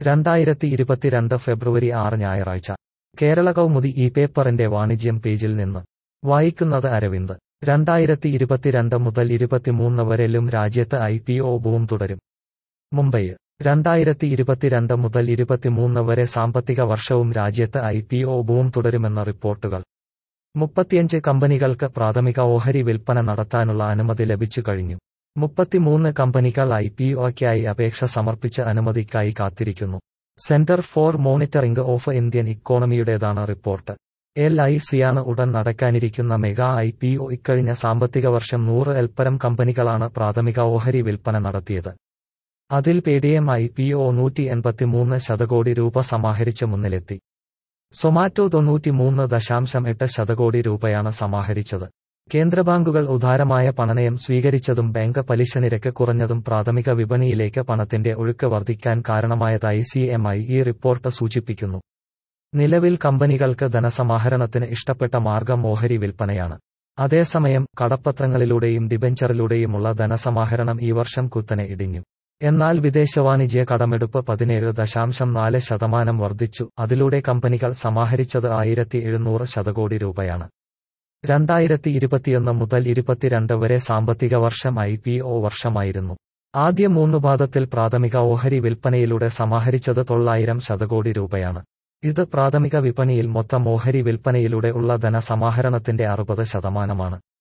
രണ്ടായിരത്തി ഇരുപത്തിരണ്ട് ഫെബ്രുവരി ആറ് ഞായറാഴ്ച കേരള കൗമുദി ഈ പേപ്പറിന്റെ വാണിജ്യം പേജിൽ നിന്ന് വായിക്കുന്നത് അരവിന്ദ് രണ്ടായിരത്തി ഇരുപത്തിരണ്ട് മുതൽ ഇരുപത്തിമൂന്ന് വരെലും രാജ്യത്ത് ഐ പി ഒ ബൂം തുടരും മുംബൈ രണ്ടായിരത്തി ഇരുപത്തിരണ്ട് മുതൽ ഇരുപത്തിമൂന്ന് വരെ സാമ്പത്തിക വർഷവും രാജ്യത്ത് ഐ പി ഒ ബൂം തുടരുമെന്ന റിപ്പോർട്ടുകൾ മുപ്പത്തിയഞ്ച് കമ്പനികൾക്ക് പ്രാഥമിക ഓഹരി വിൽപ്പന നടത്താനുള്ള അനുമതി ലഭിച്ചു കഴിഞ്ഞു മുപ്പത്തിമൂന്ന് കമ്പനികൾ ഐ പി ഒയ്ക്കായി അപേക്ഷ സമർപ്പിച്ച് അനുമതിക്കായി കാത്തിരിക്കുന്നു centre for monitoring of Indian ഇക്കോണമിയുടേതാണ് റിപ്പോർട്ട് എൽ ഐ സിയാണ് ഉടൻ നടക്കാനിരിക്കുന്ന മെഗാ ഐ പി ഒ ഇക്കഴിഞ്ഞ സാമ്പത്തിക വർഷം നൂറ് എൽപ്പരം കമ്പനികളാണ് പ്രാഥമിക ഓഹരി വിൽപ്പന നടത്തിയത് അതിൽ പേടിഎം ഐ പി ഒ നൂറ്റി എൺപത്തിമൂന്ന് ശതകോടി രൂപ സമാഹരിച്ച് മുന്നിലെത്തി സൊമാറ്റോ തൊണ്ണൂറ്റിമൂന്ന് ദശാംശം എട്ട് ശതകോടി രൂപയാണ് സമാഹരിച്ചത് കേന്ദ്ര ബാങ്കുകൾ ഉദാരമായ പണനയം സ്വീകരിച്ചതും ബാങ്ക് പലിശ നിരക്ക് കുറഞ്ഞതും പ്രാഥമിക വിപണിയിലേക്ക് പണത്തിന്റെ ഒഴുക്ക് വർദ്ധിക്കാൻ കാരണമായതായി C M I E report സൂചിപ്പിക്കുന്നു നിലവിൽ കമ്പനികൾക്ക് ധനസമാഹരണത്തിന് ഇഷ്ടപ്പെട്ട മാർഗം ഓഹരി വിൽപ്പനയാണ് അതേസമയം കടപ്പത്രങ്ങളിലൂടെയും ഡിബെഞ്ചറിലൂടെയുമുള്ള ധനസമാഹരണം ഈ വർഷം കുത്തനെ ഇടിഞ്ഞു എന്നാൽ വിദേശവാണിജ്യ കടമെടുപ്പ് പതിനേഴ് ദശാംശം നാല് ശതമാനം വർദ്ധിച്ചു അതിലൂടെ കമ്പനികൾ സമാഹരിച്ചത് ആയിരത്തി എഴുന്നൂറ് ശതകോടി രൂപയാണ് രണ്ടായിരത്തി ഇരുപത്തിയൊന്ന് മുതൽ ഇരുപത്തിരണ്ട് വരെ സാമ്പത്തിക വർഷം ഐ പി ഒ വർഷമായിരുന്നു ആദ്യ മൂന്ന് പാദത്തിൽ പ്രാഥമിക ഓഹരി വിൽപ്പനയിലൂടെ സമാഹരിച്ചത് തൊള്ളായിരം ശതകോടി രൂപയാണ് ഇത് പ്രാഥമിക വിപണിയിൽ മൊത്തം ഓഹരി വിൽപ്പനയിലൂടെ ഉള്ള ധനസമാഹരണത്തിന്റെ അറുപത് ശതമാനമാണ്